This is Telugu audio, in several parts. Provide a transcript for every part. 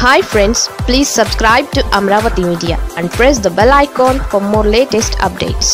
hi friends please subscribe to Amaravati media and press the bell icon for more latest updates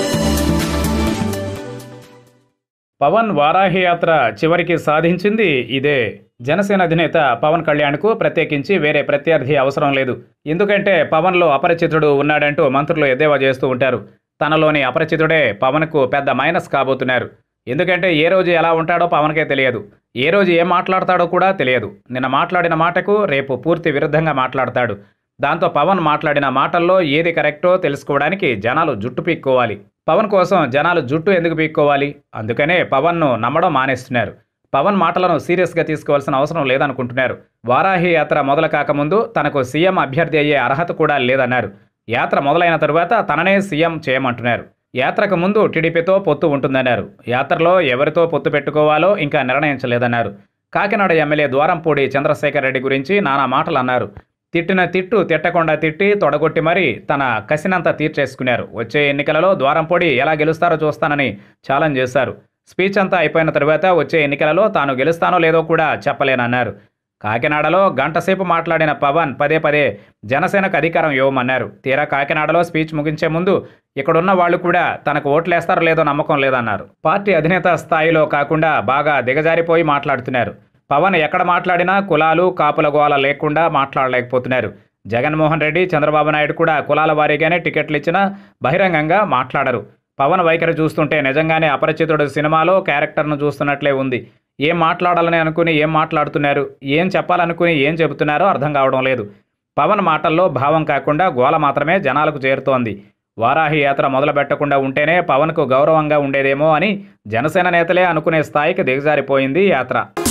Pawan Varahi యాత్ర చివరికి సాధించింది ఇదే జనసేన అధినేత పవన్ కళ్యాణ్కు ప్రత్యేకించి వేరే ప్రత్యర్థి అవసరం లేదు ఎందుకంటే పవన్లో అపరిచితుడు ఉన్నాడంటూ మంత్రులు ఎద్దేవా చేస్తూ ఉంటారు తనలోని అపరిచితుడే పవన్కు పెద్ద మైనస్ కాబోతున్నారు ఎందుకంటే ఏ రోజు ఎలా ఉంటాడో పవన్కే తెలియదు ఏ రోజు ఏం మాట్లాడతాడో కూడా తెలియదు నిన్న మాట్లాడిన మాటకు రేపు పూర్తి విరుద్ధంగా మాట్లాడతాడు దాంతో పవన్ మాట్లాడిన మాటల్లో ఏది కరెక్టో తెలుసుకోవడానికి జనాలు జుట్టు పీక్కోవాలి పవన్ కోసం జనాలు జుట్టు ఎందుకు పీక్కోవాలి అందుకనే పవన్ను నమ్మడం మానేస్తున్నారు పవన్ మాటలను సీరియస్గా తీసుకోవాల్సిన అవసరం లేదనుకుంటున్నారు వారాహి యాత్ర మొదలు కాకముందు తనకు సీఎం అభ్యర్థి అయ్యే అర్హత కూడా లేదన్నారు యాత్ర మొదలైన తరువాత తననే సీఎం చేయమంటున్నారు యాత్రకు ముందు టీడీపీతో పొత్తు ఉంటుందన్నారు యాత్రలో ఎవరితో పొత్తు పెట్టుకోవాలో ఇంకా నిర్ణయించలేదన్నారు కాకినాడ ఎమ్మెల్యే ద్వారంపూడి చంద్రశేఖర్ రెడ్డి గురించి నానా మాటలు అన్నారు తిట్టిన తిట్టు తిట్టకుండా తిట్టి తొడగొట్టి మరీ తన కసినంత తీర్చేసుకున్నారు వచ్చే ఎన్నికలలో ద్వారంపొడి ఎలా గెలుస్తారో చూస్తానని ఛాలెంజ్ చేశారు స్పీచ్ అంతా అయిపోయిన తరువాత వచ్చే ఎన్నికలలో తాను గెలుస్తానో లేదో కూడా చెప్పలేనన్నారు కాకినాడలో గంటసేపు మాట్లాడిన పవన్ పదే పదే జనసేనకు అధికారం ఇవ్వమన్నారు తీరా కాకినాడలో స్పీచ్ ముగించే ముందు ఇక్కడున్న వాళ్ళు కూడా తనకు ఓట్లేస్తారో లేదో నమ్మకం లేదన్నారు పార్టీ అధినేత స్థాయిలో కాకుండా బాగా దిగజారిపోయి మాట్లాడుతున్నారు పవన్ ఎక్కడ మాట్లాడినా కులాలు కాపుల గోల లేకుండా మాట్లాడలేకపోతున్నారు జగన్మోహన్ రెడ్డి చంద్రబాబు నాయుడు కూడా కులాల వారీగానే టికెట్లు ఇచ్చినా బహిరంగంగా మాట్లాడరు పవన్ వైఖరి చూస్తుంటే నిజంగానే అపరిచితుడు సినిమాలో క్యారెక్టర్ను చూస్తున్నట్లే ఉంది ఏం మాట్లాడాలని అనుకుని ఏం మాట్లాడుతున్నారు ఏం చెప్పాలనుకుని ఏం చెబుతున్నారో అర్థం కావడం లేదు పవన్ మాటల్లో భావం కాకుండా గోల మాత్రమే జనాలకు చేరుతోంది వారాహి యాత్ర మొదలు పెట్టకుండా ఉంటేనే పవన్కు గౌరవంగా ఉండేదేమో అని జనసేన నేతలే అనుకునే స్థాయికి దిగజారిపోయింది యాత్ర